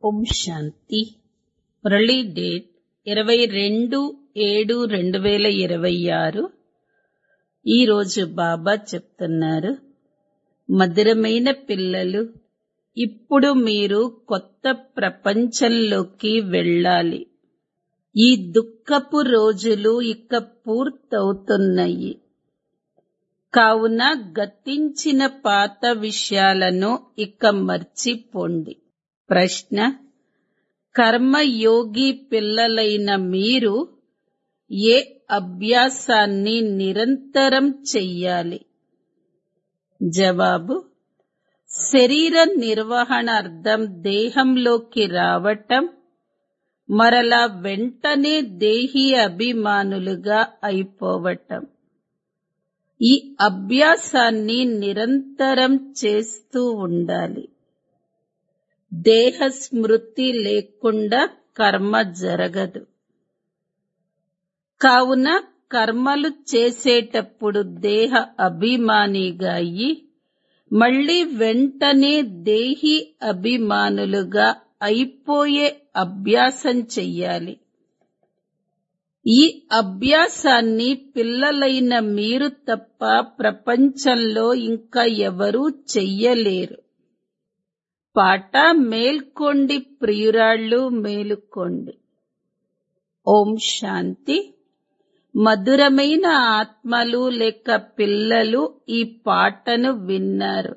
ఓం శాంతి Murali date ఇరవై రెండు ఏడు రెండు వేల ఇరవై ఆరు ఈరోజు బాబా చెప్తున్నారు మధురమైన పిల్లలు ఇప్పుడు మీరు కొత్త ప్రపంచంలోకి వెళ్ళాలి ఈ దుఃఖపు రోజులు ఇక పూర్తవుతున్నాయి కావున గతించిన పాత విషయాలను ఇక మర్చిపోండి ప్రశ్న కర్మయోగి పిల్లలైన మీరు ఏ అభ్యాసాన్ని నిరంతరం చెయ్యాలి జవాబు శరీర నిర్వహణార్థం దేహంలోకి రావటం మరలా వెంటనే దేహి అభిమానులుగా అయిపోవటం ఈ అభ్యాసాన్ని నిరంతరం చేస్తూ ఉండాలి దేహ స్మృతి లేకుండా కర్మ జరగదు కావున కర్మలు చేసేటప్పుడు దేహ అభిమానిగా అయ్యి మళ్ళీ వెంటనే దేహి అభిమానులుగా అయిపోయే అభ్యాసం చెయ్యాలి ఈ అభ్యాసాన్ని పిల్లలైన మీరు తప్ప ప్రపంచంలో ఇంకా ఎవరూ చెయ్యలేరు పాట మేల్కోండి ప్రియురాళ్ళు మేలుకోండి ఓం శాంతి మధురమైన ఆత్మలు లేక పిల్లలు ఈ పాటను విన్నారు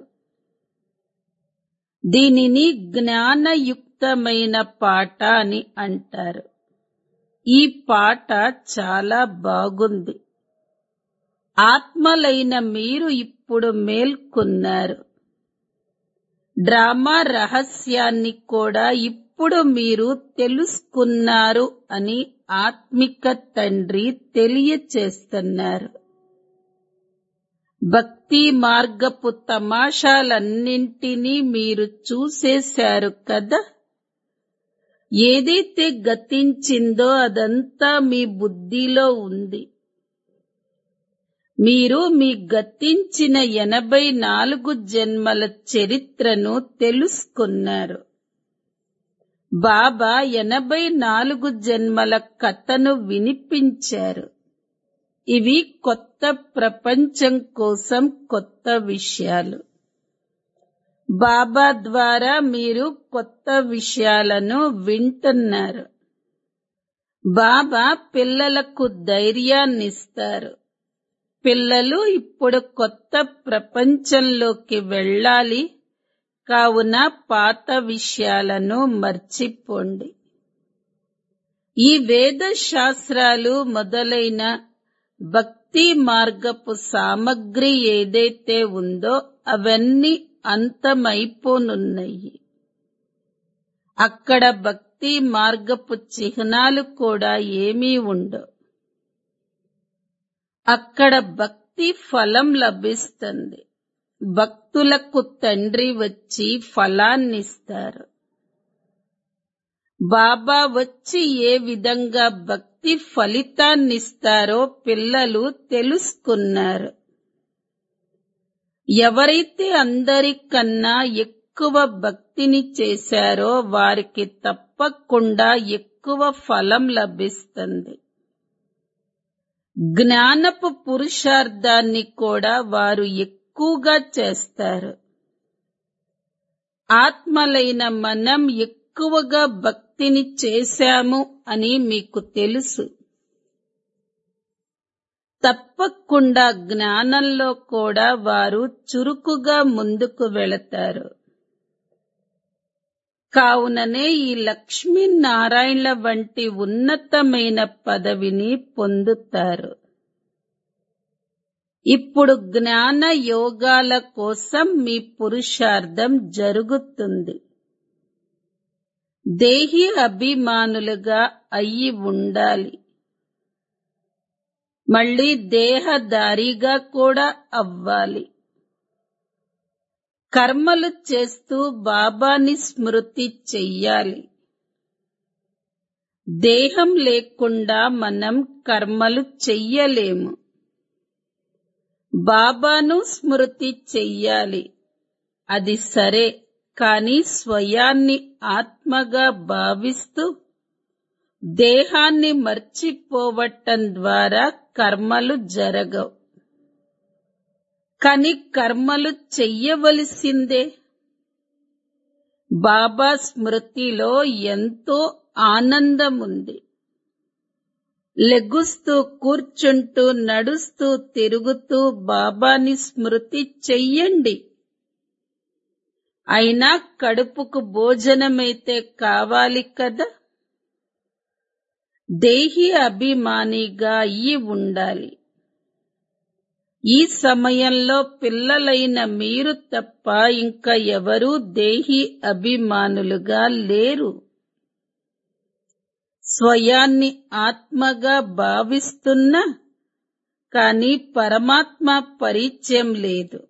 దీనిని జ్ఞానయుక్తమైన పాట అని అంటారు ఈ పాట చాలా బాగుంది ఆత్మలైన మీరు ఇప్పుడు మేల్కొన్నారు డ్రామా రహస్యాన్ని కూడా ఇప్పుడు మీరు తెలుసుకున్నారు అని ఆత్మిక తండ్రి తెలియచేస్తున్నారు భక్తి మార్గపు తమాషాలన్నింటినీ మీరు చూసేశారు కదా ఏదైతే గతించిందో అదంతా మీ బుద్ధిలో ఉంది మీరు మీ గతించిన ఎనభై నాలుగు జన్మల చరిత్రను తెలుసుకున్నారు బాబా ఎనభై నాలుగు జన్మల కథను వినిపించారు ఇవి కొత్త ప్రపంచం కోసం కొత్త విషయాలు బాబా ద్వారా మీరు కొత్త విషయాలను వింటున్నారు బాబా పిల్లలకు ధైర్యాన్నిస్తారు పిల్లలు ఇప్పుడు కొత్త ప్రపంచంలోకి వెళ్ళాలి కావున పాత విషయాలను మర్చిపోండి ఈ వేద శాస్త్రాలు మొదలైన భక్తి మార్గపు సామగ్రి ఏదైతే ఉందో అవన్నీ అంతమైపోనున్నాయి అక్కడ భక్తి మార్గపు చిహ్నాలు కూడా ఏమీ ఉండవు అక్కడ భక్తి ఫలం లభిస్తుంది భక్తులకు తండ్రి వచ్చి ఫలాన్నిస్తారు బాబా వచ్చి ఏ విధంగా భక్తి ఫలితాన్నిస్తారో పిల్లలు తెలుసుకున్నారు ఎవరైతే అందరికన్నా ఎక్కువ భక్తిని చేశారో వారికి తప్పకుండా ఎక్కువ ఫలం లభిస్తుంది జ్ఞానపు పురుషార్థాన్ని కూడా వారు ఎక్కువగా చేస్తారు ఆత్మలైన మనం ఎక్కువగా భక్తిని చేశాము అని మీకు తెలుసు తప్పకుండా జ్ఞానంలో కూడా వారు చురుకుగా ముందుకు వెళతారు కావుననే ఈ లక్ష్మీనారాయణల వంటి ఉన్నతమైన పదవిని పొందుతారు ఇప్పుడు జ్ఞాన యోగాల కోసం మీ పురుషార్థం జరుగుతుంది దేహి అభిమానులుగా అయ్యి ఉండాలి మళ్ళీ దేహదారిగా కూడా అవ్వాలి కర్మలు చేస్తూ బాబాని స్మృతి చెయ్యాలి దేహం లేకుండా మనం కర్మలు చెయ్యలేము బాబాను స్మృతి చెయ్యాలి అది సరే కానీ స్వయాన్ని ఆత్మగా భావిస్తూ దేహాన్ని మర్చిపోవటం ద్వారా కర్మలు జరగవు కాని కర్మలు చెయ్యవలసిందే బాబా స్మృతిలో ఎంతో ఆనందం ఉంది లెగుస్తూ కూర్చుంటూ నడుస్తూ తిరుగుతూ బాబాని స్మృతి చెయ్యండి అయినా కడుపుకు భోజనమైతే కావాలి కదా దేహి అభిమానిగా అయి ఉండాలి ఈ సమయంలో పిల్లలైన మీరు తప్ప ఇంకా ఎవరూ దేహి అభిమానులుగా లేరు స్వయాన్ని ఆత్మగా భావిస్తున్నా కానీ పరమాత్మ పరిచయం లేదు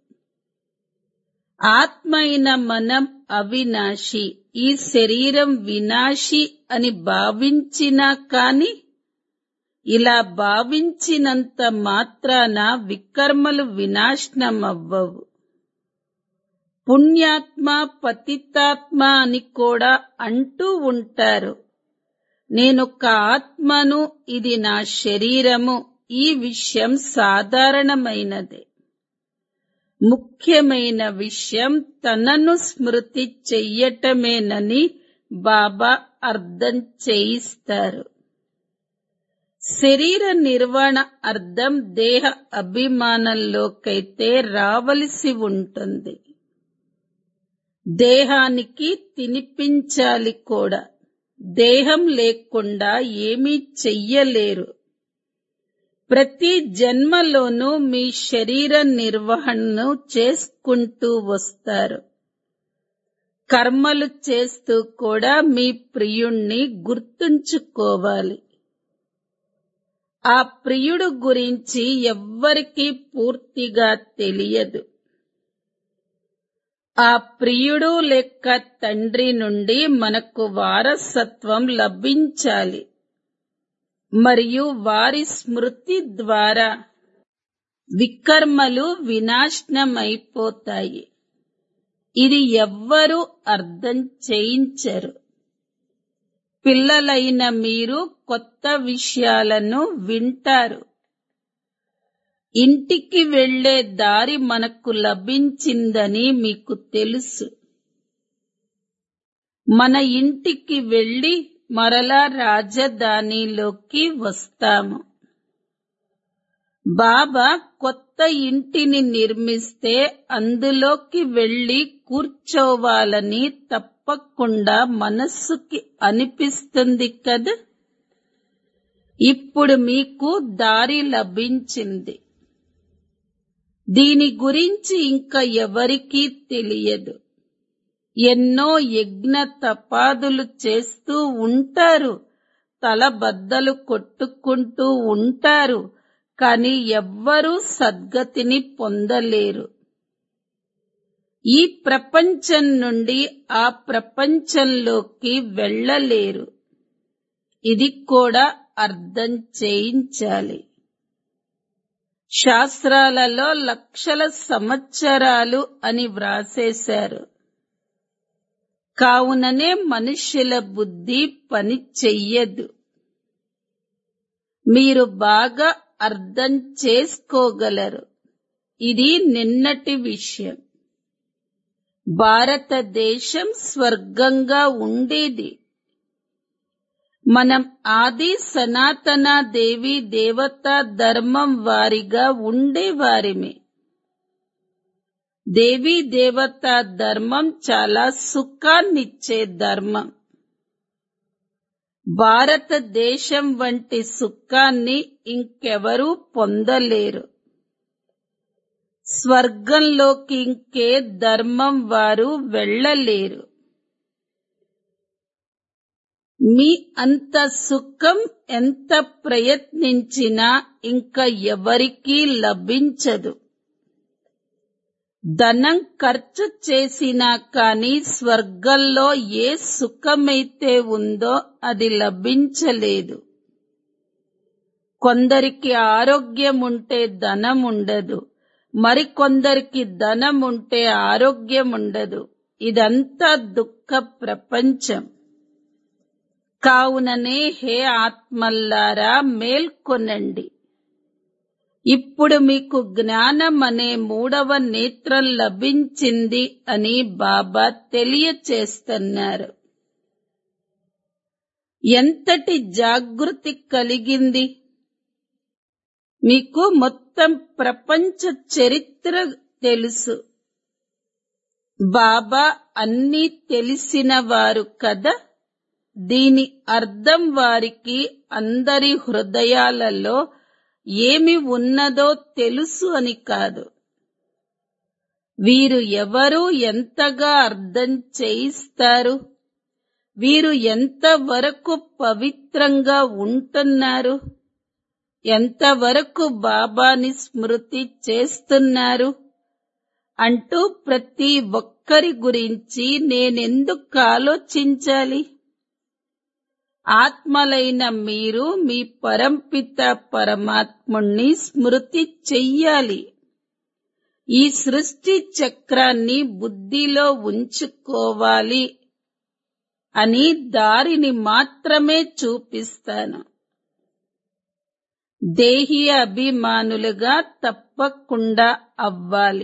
ఆత్మ అయిన మనం అవినాశి ఈ శరీరం వినాశి అని భావించినా కాని ఇలా భావించినంత మాత్రాన వికర్మలు వినాశనమవ్వవు పుణ్యాత్మ పతితాత్మ అని కూడా అంటూ ఉంటారు నేనొక ఆత్మను ఇది నా శరీరము ఈ విషయం సాధారణమైనదే ముఖ్యమైన విషయం తనను స్మృతి చెయ్యటమేనని బాబా అర్థం చేయిస్తారు శరీర నిర్వహణ అర్థం దేహ అభిమానంలోకైతే రావలసి ఉంటుంది దేహానికి తినిపించాలి కూడా దేహం లేకుండా ఏమీ చెయ్యలేరు ప్రతి జన్మలోనూ మీ శరీర నిర్వహణను చేసుకుంటూ వస్తారు కర్మలు చేస్తూ కూడా మీ ప్రియుణ్ణి గుర్తుంచుకోవాలి ఆ ప్రియుడు గురించి ఎవ్వరికీ పూర్తిగా తెలియదు ఆ ప్రియుడు లెక్క తండ్రి నుండి మనకు వారసత్వం లభించాలి మరియు వారి స్మృతి ద్వారా వికర్మలు వినాశనమైపోతాయి ఇది ఎవ్వరూ అర్థం చేయించరు పిల్లలైన మీరు కొత్త విషయాలను వింటారు ఇంటికి వెళ్లే దారి మనకు లభించిందని మీకు తెలుసు మన ఇంటికి వెళ్లి మరలా రాజధానిలోకి వస్తాము బాబా కొత్త ఇంటిని నిర్మిస్తే అందులోకి వెళ్లి కూర్చోవాలని తప్పకుండా మనస్సుకి అనిపిస్తుంది కదా ఇప్పుడు మీకు దారి లభించింది దీని గురించి ఇంకా ఎవరికీ తెలియదు ఎన్నో యజ్ఞ తపాదులు చేస్తూ ఉంటారు తల బద్దలు కొట్టుకుంటూ ఉంటారు కాని ఎవ్వరూ సద్గతిని పొందలేరు ఈ ప్రపంచం నుండి ఆ ప్రపంచంలోకి వెళ్ళలేరు ఇది కూడా అర్థం చేయించాలి శాస్త్రాలలో లక్షల సంవత్సరాలు అని వ్రాసేశారు కావుననే మనుష్యుల బుద్ధి పని చెయ్యదు మీరు బాగా అర్థం చేసుకోగలరు ఇది నిన్నటి విషయం భారతదేశం స్వర్గంగా ఉండేది మనం ఆది సనాతన దేవి దేవతా ధర్మం వారిగా ఉండేవారిమే దేవీ దేవతా ధర్మం చాలా సుఖాన్నిచ్చే ధర్మం భారతదేశం వంటి సుఖాన్ని ఇంకెవరూ పొందలేరు స్వర్గంలోకి ఇంకే ధర్మం వారు వెళ్ళలేరు మీ అంత సుఖం ఎంత ప్రయత్నించినా ఇంకా ఎవరికీ లభించదు ధనం ఖర్చు చేసినా కానీ స్వర్గంలో ఏ సుఖమైతే ఉందో అది లభించలేదు కొందరికి ఆరోగ్యం ఉంటే ధనం ఉండదు మరికొందరికి ధనం ఉంటే ఆరోగ్యం ఉండదు ఇదంతా దుఃఖ ప్రపంచం కావుననే హే ఆత్మల్లారా మేల్కొనండి ఇప్పుడు మీకు జ్ఞానం అనే మూడవ నేత్రం లభించింది అని బాబా తెలియచేస్తున్నారు ఎంతటి జాగృతి కలిగింది మీకు మొత్తం ప్రపంచ చరిత్ర తెలుసు బాబా అన్నీ తెలిసిన వారు కదా దీని అర్థం వారికి అందరి హృదయాలలో ఏమి ఉన్నదో తెలుసు అని కాదు వీరు ఎవరు ఎంతగా అర్థం చేయిస్తారు వీరు ఎంతవరకు పవిత్రంగా ఉంటున్నారు ఎంతవరకు బాబాని స్మృతి చేస్తున్నారు అంటూ ప్రతి ఒక్కరి గురించి నేనెందుకు ఆలోచించాలి ఆత్మలైన మీరు మీ పరంపిత పరమాత్ముణ్ణి స్మృతి చెయ్యాలి ఈ సృష్టి చక్రాన్ని బుద్ధిలో ఉంచుకోవాలి అని దారిని మాత్రమే చూపిస్తాను దేహి అభిమానులుగా తప్పకుండా అవ్వాలి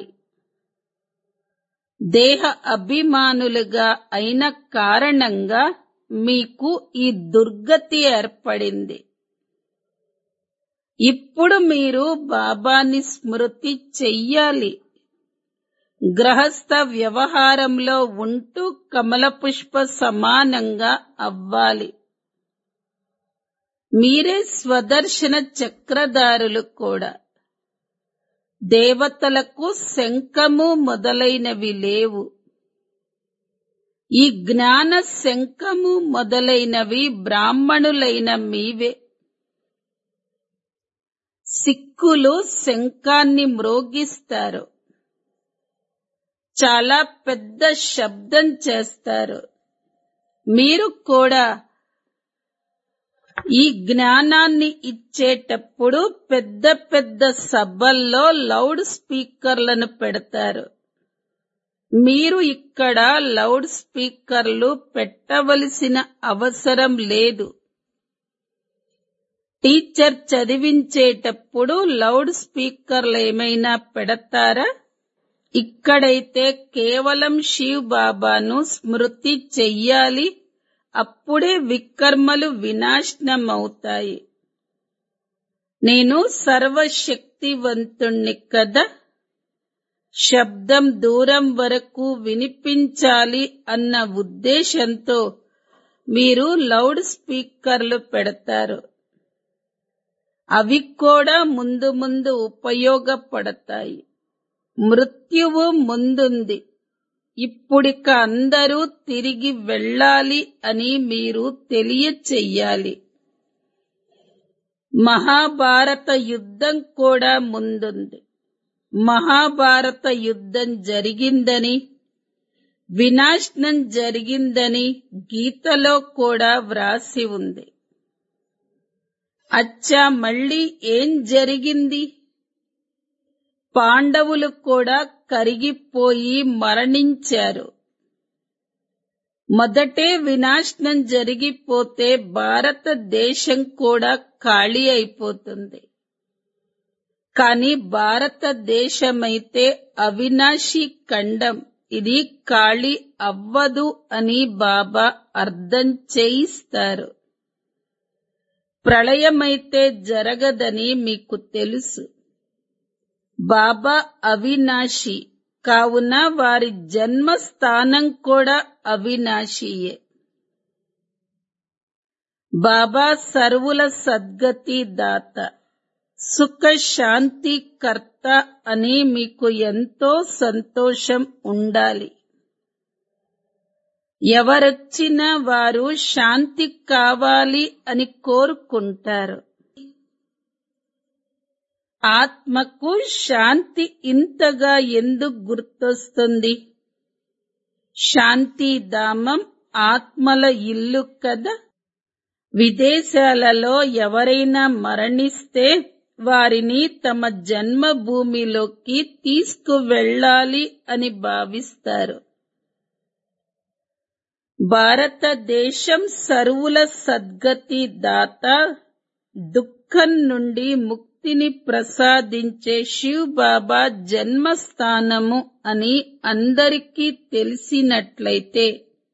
దేహ అభిమానులుగా అయిన కారణంగా మీకు ఈ దుర్గతి ఏర్పడింది ఇప్పుడు మీరు బాబాని స్మృతి చెయ్యాలి గ్రహస్థ వ్యవహారంలో ఉంటూ కమల పుష్ప సమానంగా అవ్వాలి మీరే స్వదర్శన చక్రధారులు కూడా దేవతలకు శంఖము మొదలైనవి లేవు ఈ జ్ఞాన శంఖము మొదలైనవి బ్రాహ్మణులైన మీవే సిక్కులు శంఖాన్ని మ్రోగిస్తారు చాలా పెద్ద శబ్దం చేస్తారు మీరు కూడా ఈ జ్ఞానాన్ని ఇచ్చేటప్పుడు పెద్ద పెద్ద సభల్లో లౌడ్ స్పీకర్లను పెడతారు మీరు ఇక్కడ లౌడ్ స్పీకర్లు పెట్టవలసిన అవసరం లేదు టీచర్ చదివించేటప్పుడు లౌడ్ స్పీకర్లు ఏమైనా పెడతారా ఇక్కడైతే కేవలం శివ్ బాబాను స్మృతి చెయ్యాలి అప్పుడే వికర్మలు వినాశనమవుతాయి నేను సర్వశక్తివంతుణ్ణి కదా శబ్దం దూరం వరకు వినిపించాలి అన్న ఉద్దేశంతో మీరు లౌడ్ స్పీకర్లు పెడతారు అవి కూడా ముందు ముందు ఉపయోగపడతాయి మృత్యువు ముందుంది ఇప్పుడిక అందరూ తిరిగి వెళ్ళాలి అని మీరు తెలియచెయ్యాలి మహాభారత యుద్ధం కూడా ముందుంది మహాభారత యుద్ధం జరిగిందని వినాశనం జరిగిందని గీతలో కూడా వ్రాసి ఉంది అచ్చా మళ్ళీ ఏం జరిగింది పాండవులు కూడా కరిగిపోయి మరణించారు మొదటే వినాశనం జరిగిపోతే భారతదేశం కూడా ఖాళీ అయిపోతుంది కానీ భారతదేశమైతే అవినాశి ఖండం ఇది ఖాళీ అవ్వదు అని బాబా అర్థం చేయిస్తారు ప్రళయమైతే జరగదని మీకు తెలుసు బాబా అవినాశి కావున వారి జన్మస్థానం కూడా అవినాశియే బాబా సర్వుల సద్గతి దాత సుఖ శాంతి కర్త అని మీకు ఎంతో సంతోషం ఉండాలి ఎవరొచ్చినా వారు శాంతి కావాలి అని కోరుకుంటారు ఆత్మకు శాంతి ఇంతగా ఎందుకు గుర్తొస్తుంది శాంతి ధామం ఆత్మల ఇల్లు కదా విదేశాలలో ఎవరైనా మరణిస్తే వారిని తమ జన్మభూమిలోకి తీసుకువెళ్ళాలి అని భావిస్తారు భారతదేశం సర్వుల సద్గతి దాత దుఃఖం నుండి ముక్తిని ప్రసాదించే శివ్ బాబా జన్మస్థానము అని అందరికీ తెలిసినట్లయితే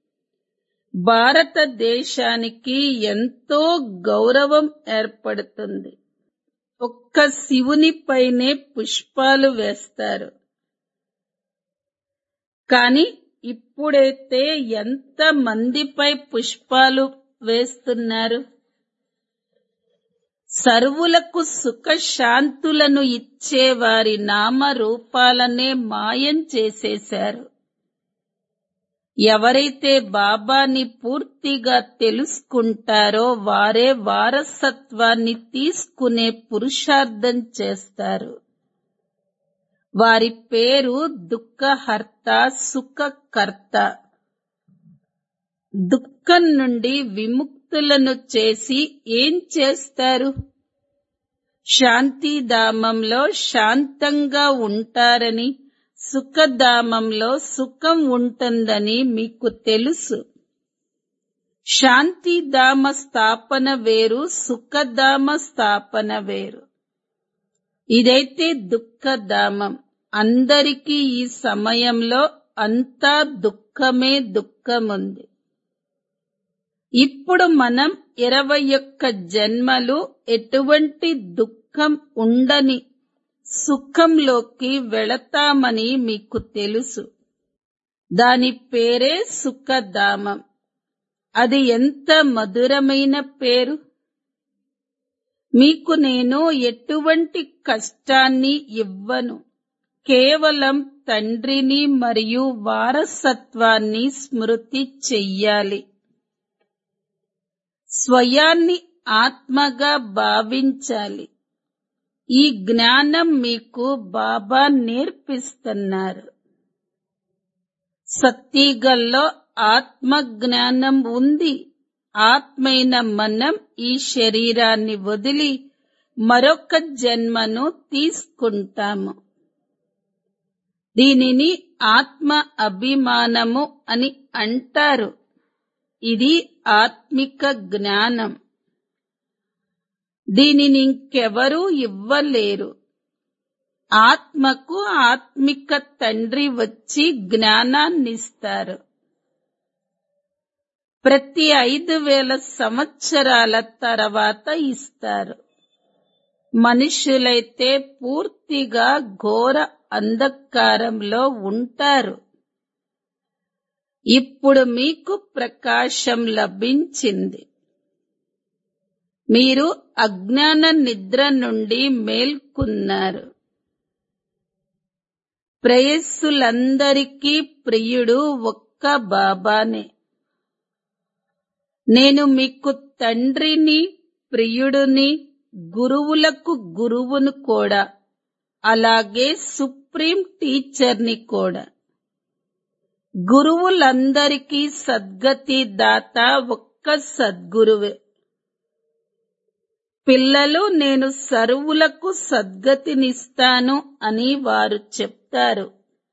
భారతదేశానికి ఎంతో గౌరవం ఏర్పడుతుంది ఒక్క శివునిపైనే పుష్పాలు వేస్తారు కాని ఇప్పుడైతే ఎంత మందిపై పుష్పాలు వేస్తున్నారు సర్వులకు సుఖ శాంతులను ఇచ్చే వారి నామ రూపాలనే మాయం చేసేశారు ఎవరైతే బాబాని పూర్తిగా తెలుసుకుంటారో వారే వారసత్వాన్ని తీసుకునే పురుషార్థం చేస్తారు వారి పేరు దుఃఖహర్త సుఖకర్త దుఃఖం నుండి విముక్తులను చేసి ఏం చేస్తారు శాంతిధామంలో శాంతంగా ఉంటారని సుఖధామంలో సుఖం ఉంటుందని మీకు తెలుసు శాంతిధామ స్థాపన వేరు సుఖధామ స్థాపన వేరు ఇదైతే దుఃఖధామం అందరికీ ఈ సమయంలో అంతా దుఃఖమే దుఃఖముంది ఇప్పుడు మనం ఇరవై ఒక్క జన్మలు ఎటువంటి దుఃఖం ఉండని సుఖంలోకి వెళతామని మీకు తెలుసు దాని పేరే సుఖధామం అది ఎంత మధురమైన పేరు మీకు నేను ఎటువంటి కష్టాన్ని ఇవ్వను కేవలం తండ్రిని మరియు వారసత్వాన్ని స్మృతి చెయ్యాలి స్వయాన్ని ఆత్మగా భావించాలి ఈ జ్ఞానం మీకు బాబా నేర్పిస్తున్నారు సత్తిగల్లో ఆత్మ జ్ఞానం ఉంది ఆత్మైన మనం ఈ శరీరాన్ని వదిలి మరొక జన్మను తీసుకుంటాము దీనిని ఆత్మ అభిమానము అని అంటారు ఇది ఆత్మిక జ్ఞానం దీనిని ఇంకెవరూ ఇవ్వలేరు ఆత్మకు ఆత్మిక తండ్రి వచ్చి జ్ఞానాన్నిస్తారు ప్రతి ఐదు వేల సంవత్సరాల తర్వాత ఇస్తారు మనుషులైతే పూర్తిగా ఘోర అంధకారంలో ఉంటారు ఇప్పుడు మీకు ప్రకాశం లభించింది మీరు అజ్ఞాన నిద్ర నుండి మేల్కున్నారు ప్రేయస్సులందరికీ ప్రియుడు ఒక్క బాబానే నేను మీకు తండ్రిని ప్రియుడుని గురువులకు గురువును కూడా అలాగే సుప్రీం టీచర్ని కూడా గురువులందరికీ సద్గతి దాత ఒక్క సద్గురువే పిల్లలు నేను సర్వులకు సద్గతినిస్తాను అని వారు చెప్తారు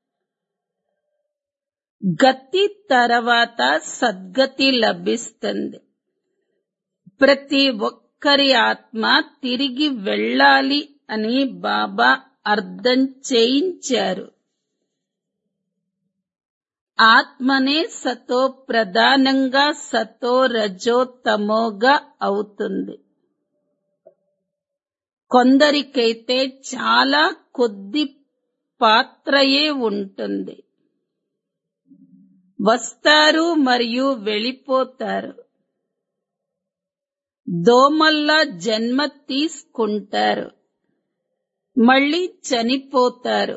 గతి తర్వాత సద్గతి లభిస్తుంది ప్రతి ఒక్కరి ఆత్మ తిరిగి వెళ్ళాలి అని బాబా అర్థం చేయించారు ఆత్మనే సతో ప్రధానంగా సతో రజో తమోగా అవుతుంది కొందరికైతే చాలా కొద్ది పాత్రయే ఉంటుంది వస్తారు మరియు వెళ్ళిపోతారు దోమల్లా జన్మ తీసుకుంటారు మళ్ళీ చనిపోతారు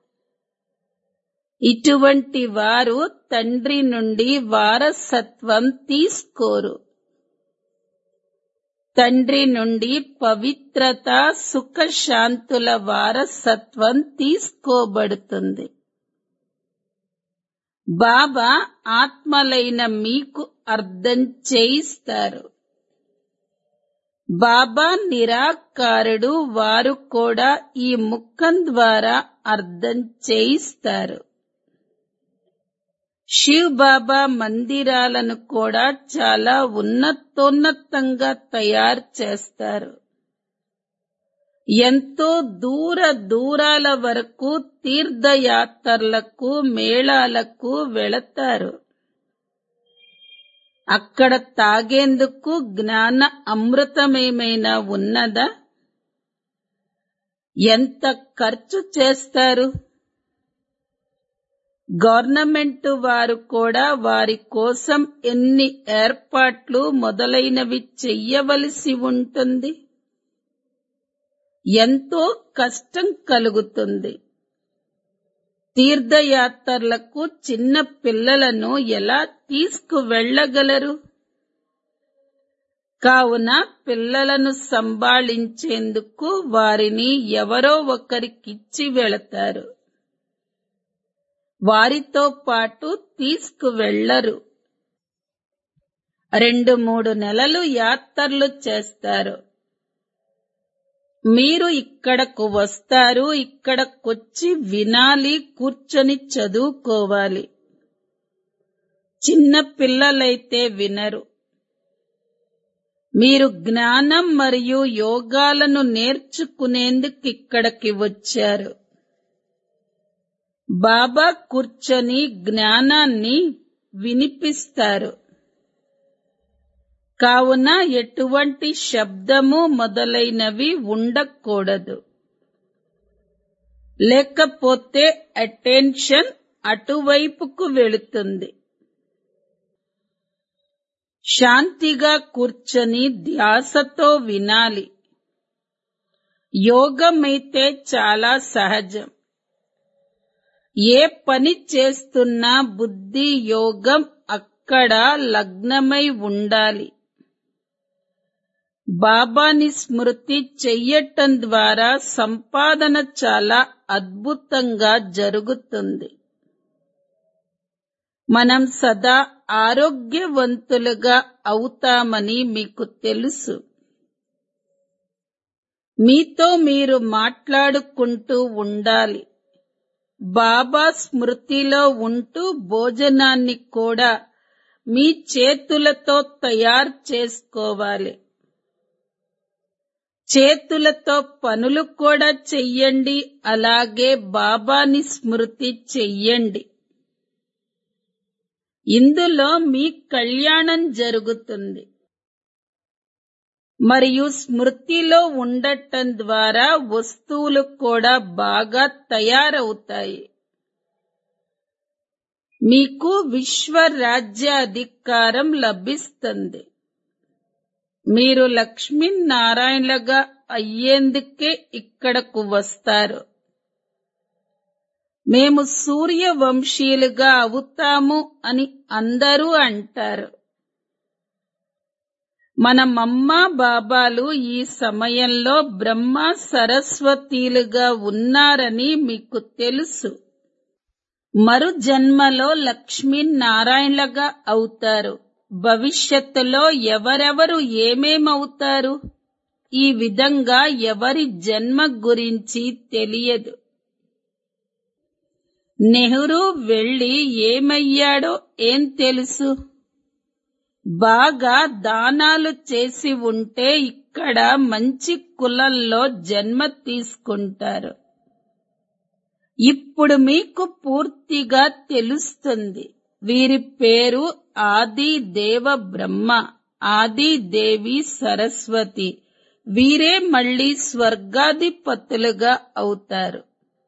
ఇటువంటి వారు తండ్రి నుండి వారసత్వం తీసుకోరు తండ్రి నుండి పవిత్రత సుఖశాంతుల వారసత్వం తీసుకోబడుతుంది బాబా ఆత్మలైన మీకు అర్థం చేయిస్తారు బాబా నిరాకారుడు వారు కూడా ఈ ముఖం ద్వారా అర్థం చేయిస్తారు శివ్ బాబా మందిరాలను కూడా చాలా ఉన్నతోన్నతంగా తయారు చేస్తారు ఎంతో దూర దూరాల వరకు తీర్థయాత్రలకు మేళాలకు వెళతారు అక్కడ తాగేందుకు జ్ఞాన అమృతమేమైనా ఉన్నదా ఎంత ఖర్చు చేస్తారు గవర్నమెంట్ వారు కూడా వారి కోసం ఎన్ని ఏర్పాట్లు మొదలైనవి చెయ్యవలసి ఉంటుంది ఎంతో కష్టం కలుగుతుంది తీర్థయాత్రలకు చిన్న పిల్లలను ఎలా తీసుకువెళ్ళగలరు కావున పిల్లలను సంభాళించేందుకు వారిని ఎవరో ఒకరికిచ్చి వెళతారు వారితో పాటు తీసుకువెళ్లరు రెండు మూడు నెలలు యాత్రలు చేస్తారు మీరు ఇక్కడకు వస్తారు ఇక్కడకొచ్చి వినాలి కూర్చొని చదువుకోవాలి చిన్న పిల్లలైతే వినరు మీరు జ్ఞానం మరియు యోగాలను నేర్చుకునేందుకు ఇక్కడికి వచ్చారు బాబా కూర్చొని జ్ఞానాన్ని వినిపిస్తారు కావున ఎటువంటి శబ్దము మొదలైనవి ఉండకూడదు లేకపోతే అటెన్షన్ అటువైపుకు వెళుతుంది శాంతిగా కూర్చొని ధ్యాసతో వినాలి యోగమైతే చాలా సహజం ఏ పని చేస్తున్నా బుద్ధి యోగం అక్కడ లగ్నమై ఉండాలి బాబాని స్మృతి చెయ్యటం ద్వారా సంపాదన చాలా అద్భుతంగా జరుగుతుంది మనం సదా ఆరోగ్యవంతులుగా అవుతామని మీకు తెలుసు మీతో మీరు మాట్లాడుకుంటూ ఉండాలి బాబా స్మృతిలో ఉంటూ భోజనాన్ని కూడా మీ చేతులతో తయారు చేసుకోవాలి చేతులతో పనులు కూడా చెయ్యండి అలాగే బాబాని స్మృతి చెయ్యండి ఇందులో మీ కళ్యాణం జరుగుతుంది మరియు స్మృతిలో ఉండటం ద్వారా వస్తువులు కూడా బాగా తయారవుతాయి మీకు విశ్వ రాజ్య అధికారం లభిస్తుంది మీరు లక్ష్మీనారాయణలుగా అయ్యేందుకే ఇక్కడకు వస్తారు మేము సూర్యవంశీయులుగా అవుతాము అని అందరూ అంటారు మన మమ్మ బాబాలు ఈ సమయంలో బ్రహ్మ సరస్వతీలుగా ఉన్నారని మీకు తెలుసు మరు జన్మలో లక్ష్మీనారాయణలుగా అవుతారు భవిష్యత్తులో ఎవరెవరు ఏమేమవుతారు ఈ విధంగా ఎవరి జన్మ గురించి తెలియదు నెహ్రూ వెళ్లి ఏమయ్యాడో ఏం తెలుసు బాగా దానాలు చేసి ఉంటే ఇక్కడ మంచి కులంలో జన్మ తీసుకుంటారు ఇప్పుడు మీకు పూర్తిగా తెలుస్తుంది వీరి పేరు ఆది దేవ బ్రహ్మ ఆది దేవి సరస్వతి వీరే మళ్ళీ స్వర్గాధిపతులుగా అవుతారు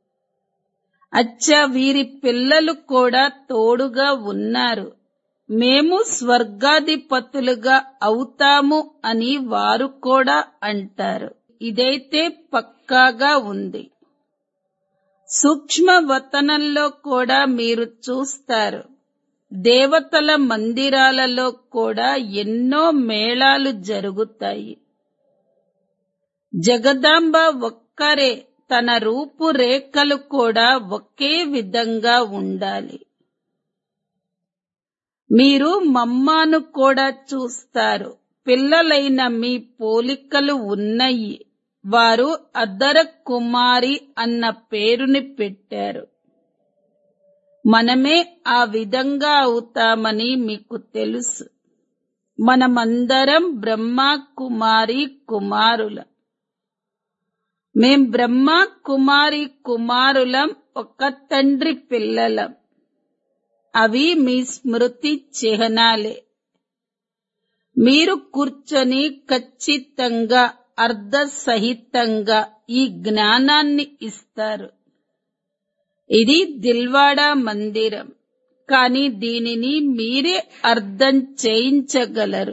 అచ్చా వీరి పిల్లలు కూడా తోడుగా ఉన్నారు మేము స్వర్గాధిపతులుగా అవుతాము అని వారు కూడా అంటారు ఇదైతే పక్కాగా ఉంది సూక్ష్మ వతనంలో కూడా మీరు చూస్తారు దేవతల మందిరాలలో కూడా ఎన్నో మేళాలు జరుగుతాయి జగదాంబ ఒక్కరే తన రూపురేఖలు కూడా ఒకే విధంగా ఉండాలి మీరు మమ్మాను కూడా చూస్తారు పిల్లలైన మీ పోలికలు ఉన్నాయి వారు అద్దర కుమారి అన్న పేరుని పెట్టారు మనమే ఆ విధంగా అవుతామని మీకు తెలుసు మనమందరం బ్రహ్మ కుమారి కుమారుల మేం బ్రహ్మ కుమారి కుమారులం ఒక తండ్రి పిల్లలం అవి మీ స్మృతి చిహ్నాలే మీరు కూర్చొని ఖచ్చితంగా అర్ధసహితంగా ఈ జ్ఞానాన్ని ఇస్తారు ఇది దిల్వాడా మందిరం కానీ దీనిని మీరే అర్థం చేయించగలరు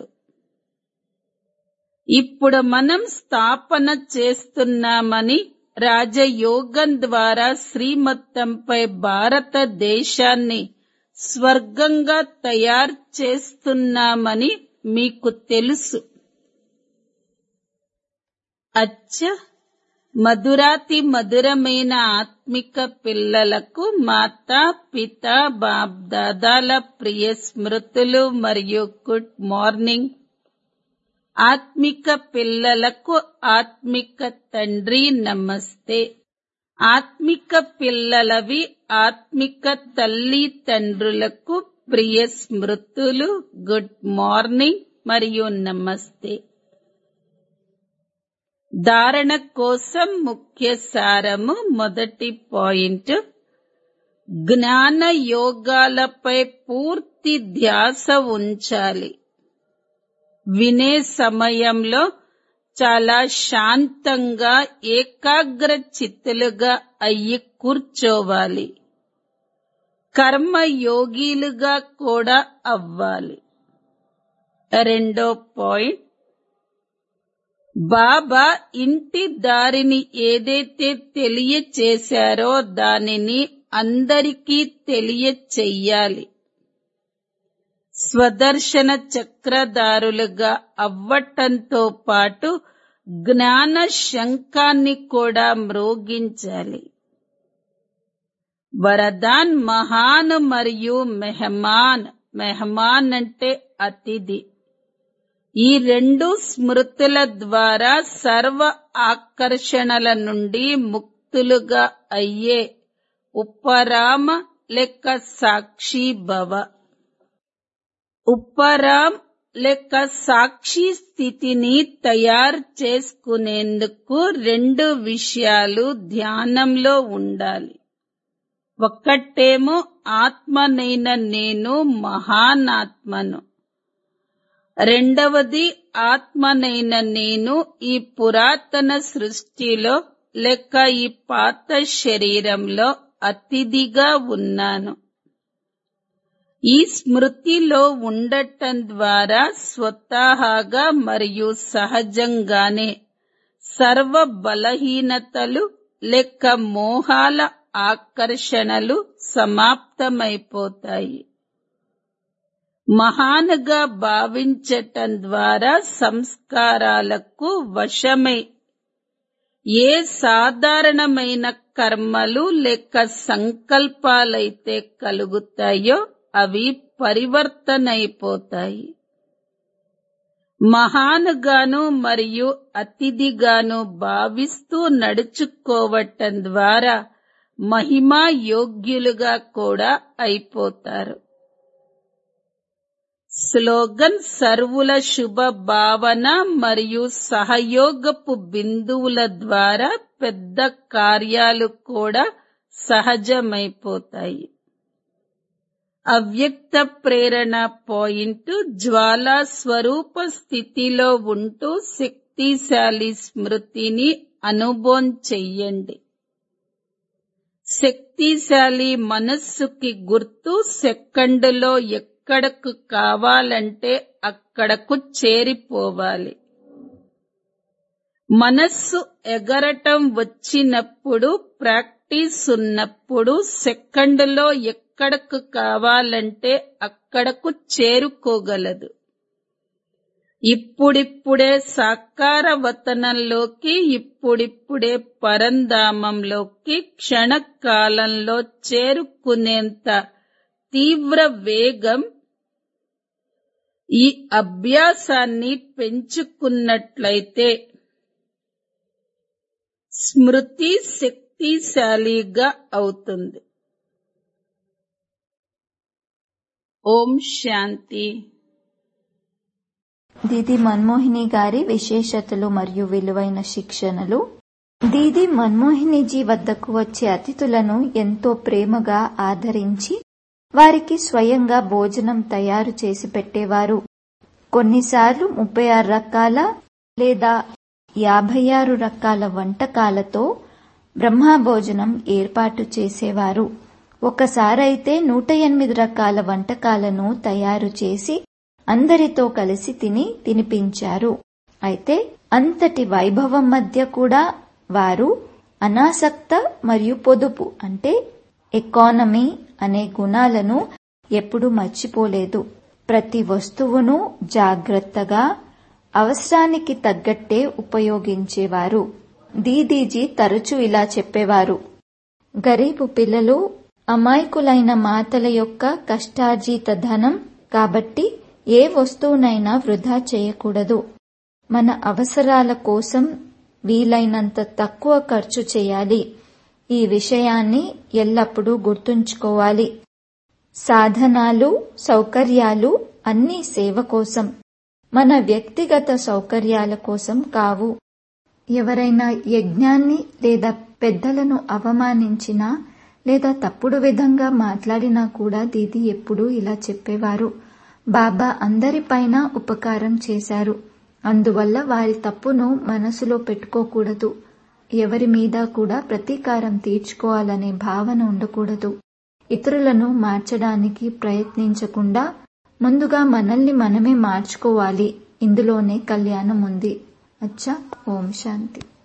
ఇప్పుడు మనం స్థాపన చేస్తున్నామని రాజయోగం ద్వారా శ్రీమత్తంపై భారతదేశాన్ని స్వర్గంగా తయారు చేస్తున్నామని మీకు తెలుసు అచ్చ మధురాతి మధురమైన ఆత్మిక పిల్లలకు మాతా పిత బాప్ దాదాల ప్రియ స్మృతులు మరియు గుడ్ మార్నింగ్ ఆత్మిక పిల్లలకు ఆత్మిక తండ్రి నమస్తే ఆత్మిక పిల్లలవి ఆత్మిక తల్లి తండ్రులకు ప్రియ స్మృతులు గుడ్ మార్నింగ్ మరియు నమస్తే ధారణ కోసం ముఖ్య సారము మొదటి పాయింట్ జ్ఞాన యోగాలపై పూర్తి ధ్యాస ఉంచాలి వినే సమయంలో చాలా శాంతంగా ఏకాగ్ర చిత్తులుగా అయ్యి కూర్చోవాలి కర్మయోగిలుగా కూడా అవ్వాలి రెండో పాయింట్ బాబా ఇంటి దారిని ఏదైతే తెలియచేశారో దానిని అందరికీ తెలియచెయ్యాలి స్వదర్శన చక్రధారులుగా అవ్వటంతో పాటు జ్ఞాన శంఖాన్ని కూడా మ్రోగించాలి వరదాన్ మహాన్ మరియు మెహమాన్ మెహమాన్ అంటే అతిథి ఈ రెండు స్మృతుల ద్వారా సర్వ ఆకర్షణల నుండి ముక్తులుగా అయ్యే ఉపరామ లెక్క సాక్షి భవ ఉపరాం లెక్క సాక్షి స్థితిని తయారు చేసుకునేందుకు రెండు విషయాలు ధ్యానంలో ఉండాలి ఒక్కటేమో ఆత్మనైన నేను మహానాత్మను రెండవది ఆత్మనైన నేను ఈ పురాతన సృష్టిలో లేక ఈ పాత శరీరంలో అతిథిగా ఉన్నాను ఈ స్మృతిలో ఉండటం ద్వారా స్వతహాగా మరియు సహజంగానే సర్వ బలహీనతలు లేక మోహాల ఆకర్షణలు సమాప్తమైపోతాయి మహానుగా భావించటం ద్వారా సంస్కారాలకు వశమై ఏ సాధారణమైన కర్మలు లేక సంకల్పాలైతే కలుగుతాయో అవి పరివర్తనైపోతాయి మహానుగాను మరియు అతిథిగాను భావిస్తూ నడుచుకోవటం ద్వారా మహిమా యోగ్యులుగా కూడా అయిపోతారు స్లోగన్ సర్వుల శుభ భావన మరియు సహయోగపు బిందువుల ద్వారా పెద్ద కార్యాలు కూడా సహజమైపోతాయి అవ్యక్త ప్రేరణ పాయింట్ జ్వాలా స్వరూప స్థితిలో ఉంటూ శక్తిశాలి స్మృతిని అనుభవం చెయ్యండి శక్తిశాలి మనస్సుకి గుర్తు సెకండులో ఎక్కడకు కావాలంటే అక్కడకు చేరిపోవాలి మనస్సు ఎగరటం వచ్చినప్పుడు ప్రాక్టీస్ ఉన్నప్పుడు సెకండులో ఎక్కడకు కావాలంటే అక్కడకు చేరుకోగలదు ఇప్పుడిప్పుడే సాకార వతనంలోకి ఇప్పుడిప్పుడే పరంధామంలోకి క్షణకాలంలో చేరుకునేంత తీవ్ర వేగం ఈ అభ్యాసాన్ని పెంచుకున్నట్లయితే స్మృతి శక్తిశాలిగా అవుతుంది ఓం శాంతి దీది మన్మోహిని గారి విశేషతలు మరియు విలువైన శిక్షణలు దీది మన్మోహినిజీ వద్దకు వచ్చే అతిథులను ఎంతో ప్రేమగా ఆదరించి వారికి స్వయంగా భోజనం తయారు చేసి పెట్టేవారు కొన్నిసార్లు ముప్పై ఆరు రకాల లేదా యాభై ఆరు రకాల వంటకాలతో బ్రహ్మభోజనం ఏర్పాటు చేసేవారు ఒకసారైతే నూట ఎనిమిది రకాల వంటకాలను తయారు చేసి అందరితో కలిసి తిని తినిపించారు అయితే అంతటి వైభవం మధ్య కూడా వారు అనాసక్త మరియు పొదుపు అంటే ఎకానమీ అనే గుణాలను ఎప్పుడూ మర్చిపోలేదు ప్రతి వస్తువును జాగ్రత్తగా అవసరానికి తగ్గట్టే ఉపయోగించేవారు దీదీజీ తరచూ ఇలా చెప్పేవారు గరీబు పిల్లలు అమాయకులైన మాతల యొక్క కష్టార్జిత ధనం కాబట్టి ఏ వస్తువునైనా వృధా చేయకూడదు మన అవసరాల కోసం వీలైనంత తక్కువ ఖర్చు చేయాలి ఈ విషయాన్ని ఎల్లప్పుడూ గుర్తుంచుకోవాలి సాధనాలు సౌకర్యాలు అన్నీ సేవ కోసం మన వ్యక్తిగత సౌకర్యాల కోసం కావు ఎవరైనా యజ్ఞాన్ని లేదా పెద్దలను అవమానించినా లేదా తప్పుడు విధంగా మాట్లాడినా కూడా దీది ఎప్పుడూ ఇలా చెప్పేవారు బాబా అందరిపైన ఉపకారం చేశారు అందువల్ల వారి తప్పును మనసులో పెట్టుకోకూడదు ఎవరి మీద కూడా ప్రతీకారం తీర్చుకోవాలనే భావన ఉండకూడదు ఇతరులను మార్చడానికి ప్రయత్నించకుండా ముందుగా మనల్ని మనమే మార్చుకోవాలి ఇందులోనే కళ్యాణం ఉంది అచ్చా ఓం శాంతి